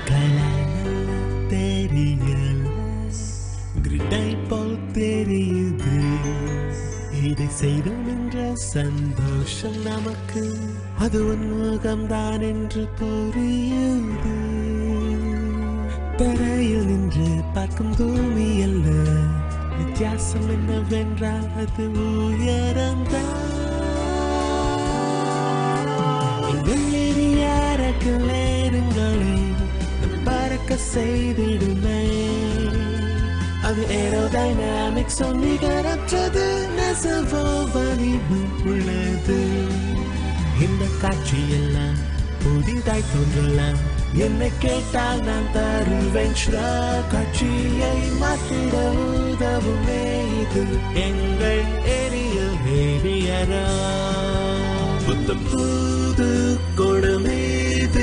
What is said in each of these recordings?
கலால தெரியல கிரிட்டை போல் தெரியுது இதை செய்தோம் என்ற சந்தோஷம் நமக்கு அது உன்முகம்தான் என்று புரியுது தரையில் நின்று பார்க்கும் பூமி அல்ல வித்தியாசம் என்னவென்றால் அது உயரங்களே பறக்க செய்திடுமே அது ஏரோடைனாமிக்ஸ் நிகரற்றது நெசவோ வலிவு உள்ளது இந்த காட்சியெல்லாம் புதிதாய் தோன்றலாம் என்னை கேட்டால் நான் தருவேன் ஸ்ரா காட்சியை மாற்றிட உதவுமே இது எங்கள் எரியல் ஏரியரா புத்தம் புது கொடுமீது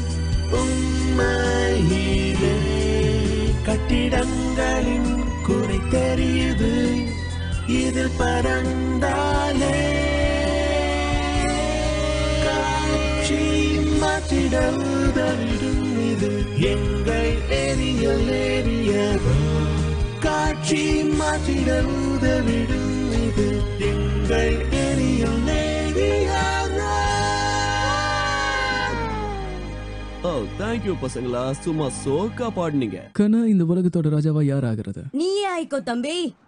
உண்மையிலே கட்டிடங்களின் குறை தெரியுது இதில் பறந்தாலே காட்சி மாற்றிட உதவிடும் இது எங்கள் எரியல் ஏரியரோ காட்சி மாற்றிட உதவிடும் இது எங்கள் எரியல் ஏரியரோ ஓ தேங்க்யூ பசங்களா சும்மா சோக்கா பாடுனீங்க கண்ணா இந்த உலகத்தோட ராஜாவா யார் ஆகிறது நீயே ஆயிக்கோ தம்பி